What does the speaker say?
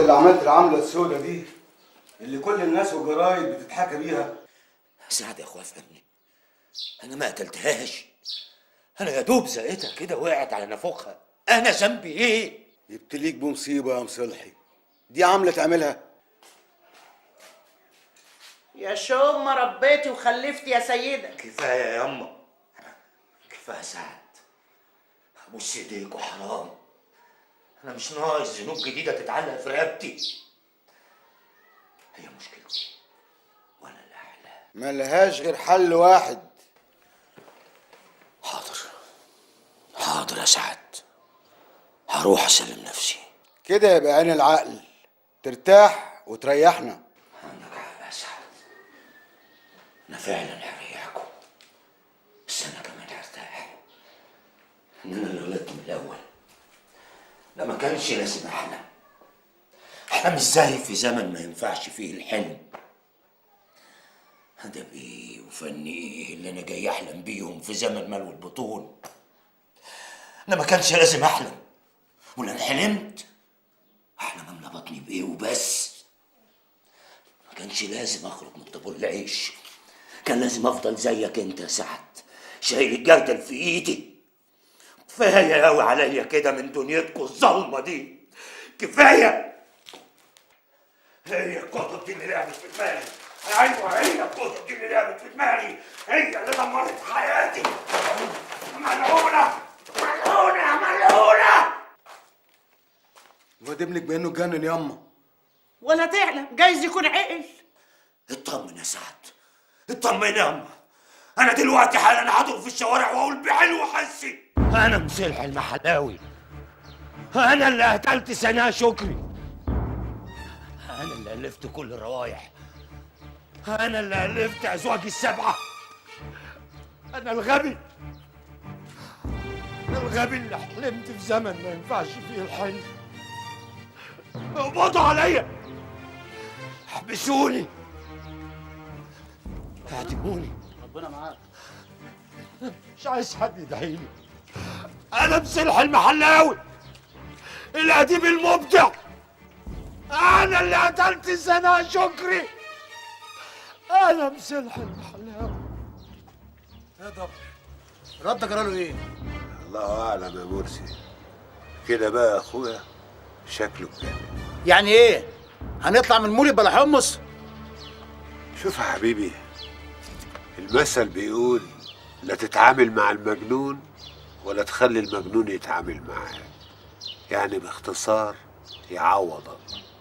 اللي عملت العملة السوداء دي اللي كل الناس والجرايد بتتحكى بيها سعد يا اخويا فهمني انا ما قتلتهاش انا يا دوب زقتها كده وقعت على نافوخها انا ذنبي ايه يبتليك بمصيبة يا مصلحي دي عاملة تعملها يا شوم ما ربيتي وخلفتي يا سيدة كفايه يا يما كفايه سعد ابوس ايديك وحرام انا مش ناقص ذنوب جديده تتعلق في رقبتي هي مشكلتي وانا اللي احلى ملهاش غير حل واحد حاضر حاضر يا سعد هروح اسلم نفسي كده يبقى عين العقل ترتاح وتريحنا عندك حق يا سعد انا فعلا هريحكم بس انا كمان هرتاح ان انا اللي غلطت من الاول ده ما كانش لازم احلم احلم ازاي في زمن ما ينفعش فيه الحلم ادب ايه وفن ايه اللي انا جاي احلم بيهم في زمن ملو البطون انا ما كانش لازم احلم ولا انا حلمت احلم املى بطني بايه وبس ما كانش لازم اخرج من طابور العيش كان لازم افضل زيك انت يا سعد شايل الجردل في ايدي كفايه قوي عليا كده من دنيتكم الظلمه دي كفايه هي الكتب دي اللي لعبت في دماغي ايوه هي الكتب دي اللي لعبت في دماغي هي اللي دمرت حياتي ملعونه ملعونه ملعونه الواد ابنك بانه اتجنن ياما ولا تعلم جايز يكون عقل اطمن يا سعد اطمن يا اما انا دلوقتي حالا هدور في الشوارع واقول بحلو حسي انا مسلح المحلاوي انا اللي قتلت سناء شكري انا اللي الفت كل الروايح انا اللي الفت ازواجي السبعه انا الغبي الغبي اللي حلمت في زمن ما ينفعش فيه الحلم اقبضوا عليا احبسوني اعدموني ربنا معاك مش عايز حد يدعي لي انا مسلح المحلاوي الاديب المبدع انا اللي قتلت سناء شكري انا مسلح المحلاوي يا طب ردك قالوا ايه؟ الله اعلم يا مرسي كده بقى يا اخويا شكله كامل يعني ايه هنطلع من مولد بلا حمص شوف يا حبيبي المثل بيقول لا تتعامل مع المجنون ولا تخلي المجنون يتعامل معاك يعني باختصار يعوضك